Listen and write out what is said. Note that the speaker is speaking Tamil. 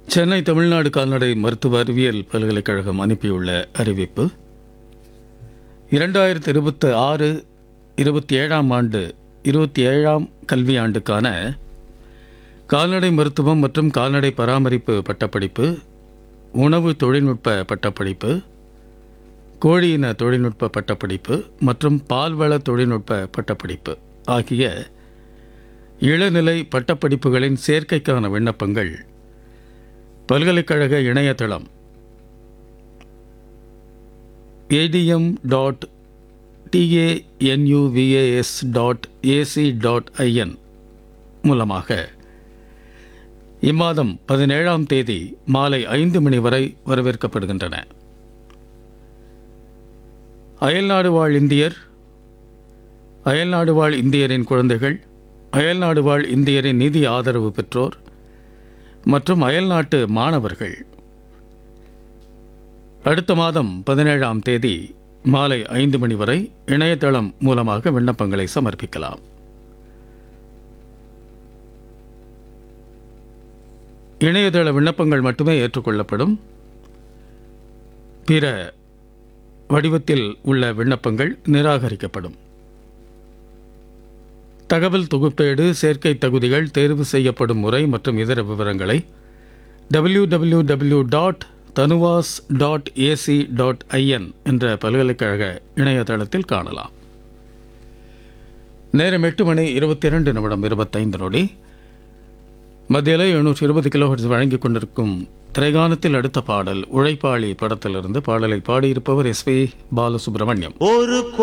சென்னை தமிழ்நாடு கால்நடை மருத்துவ அறிவியல் பல்கலைக்கழகம் அனுப்பியுள்ள அறிவிப்பு இரண்டாயிரத்தி இருபத்தி ஆறு இருபத்தி ஏழாம் ஆண்டு இருபத்தி ஏழாம் கல்வியாண்டுக்கான கால்நடை மருத்துவம் மற்றும் கால்நடை பராமரிப்பு பட்டப்படிப்பு உணவு தொழில்நுட்ப பட்டப்படிப்பு கோழியின தொழில்நுட்ப பட்டப்படிப்பு மற்றும் பால்வள தொழில்நுட்ப பட்டப்படிப்பு ஆகிய இளநிலை பட்டப்படிப்புகளின் சேர்க்கைக்கான விண்ணப்பங்கள் பல்கலைக்கழக இணையதளம் ATM dot TANUVAS dot AC dot IN மூலமாக இம்மாதம் பதினேழாம் தேதி மாலை ஐந்து மணி வரை வரவேற்கப்படுகின்றன அயல்நாடு வாழ் இந்தியர் அயல்நாடு வாழ் இந்தியரின் குழந்தைகள் அயல்நாடு வாழ் இந்தியரின் நிதி ஆதரவு பெற்றோர் மற்றும் அயல்நாட்டு மாணவர்கள் அடுத்த மாதம் பதினேழாம் தேதி மாலை ஐந்து மணி வரை இணையதளம் மூலமாக விண்ணப்பங்களை சமர்ப்பிக்கலாம் இணையதள விண்ணப்பங்கள் மட்டுமே ஏற்றுக்கொள்ளப்படும் பிற வடிவத்தில் உள்ள விண்ணப்பங்கள் நிராகரிக்கப்படும் தகவல் தொகுப்பேடு சேர்க்கை தகுதிகள் தேர்வு செய்யப்படும் முறை மற்றும் இதர விவரங்களை W W W dot Tanuvas dot AC dot IN என்ற பல்கலைக்கழக இணையதளத்தில் காணலாம் நேரம் எட்டு மணி இருபத்தி இரண்டு நிமிடம் இருபத்தைந்து நொடி மத்தியில் எழுநூற்றி இருபது கிலோஹெர்ட்ஸ் வழங்கிக் கொண்டிருக்கும் திரைகானத்தில் அடுத்த பாடல் உழைப்பாளி படத்திலிருந்து பாடலை பாடியிருப்பவர் எஸ் பி பாலசுப்ரமணியம் ஒரு